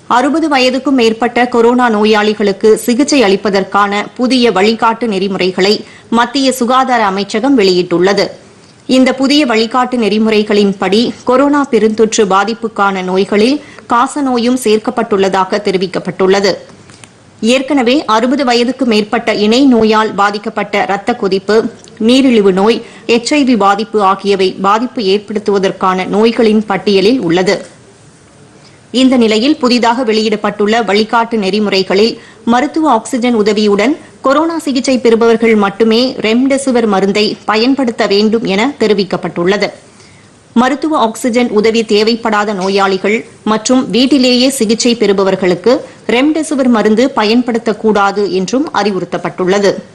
அறுபது வயதுக்கும் மேற்பட்ட கொரோனா நோயாளிகளுக்கு சிகிச்சை அளிப்பதற்கான புதிய வழிகாட்டு நெறிமுறைகளை மத்திய சுகாதார அமைச்சகம் வெளியிட்டுள்ளது இந்த புதிய வழிகாட்டு நெறிமுறைகளின்படி கொரோனா பெருந்தொற்று பாதிப்புக்கான நோய்களில் காசநோயும் சேர்க்கப்பட்டுள்ளதாக தெரிவிக்கப்பட்டுள்ளது ஏற்கனவே அறுபது வயதுக்கு மேற்பட்ட இணை நோயால் பாதிக்கப்பட்ட இரத்த கொதிப்பு நீரிழிவு நோய் எச்ஐவி பாதிப்பு ஆகியவை பாதிப்பு ஏற்படுத்துவதற்கான நோய்களின் பட்டியலில் உள்ளது இந்த நிலையில் புதிதாக வெளியிடப்பட்டுள்ள வழிகாட்டு நெறிமுறைகளில் மருத்துவ ஆக்ஸிஜன் உதவியுடன் கொரோனா சிகிச்சை பெறுபவர்கள் மட்டுமே ரெம்டெசிவிர் மருந்தை பயன்படுத்த வேண்டும் என தெரிவிக்கப்பட்டுள்ளது மருத்துவ ஆக்ஸிஜன் உதவி தேவைப்படாத நோயாளிகள் மற்றும் வீட்டிலேயே சிகிச்சை பெறுபவர்களுக்கு ரெம்டெசிவிர் மருந்து பயன்படுத்தக்கூடாது என்றும் அறிவுறுத்தப்பட்டுள்ளது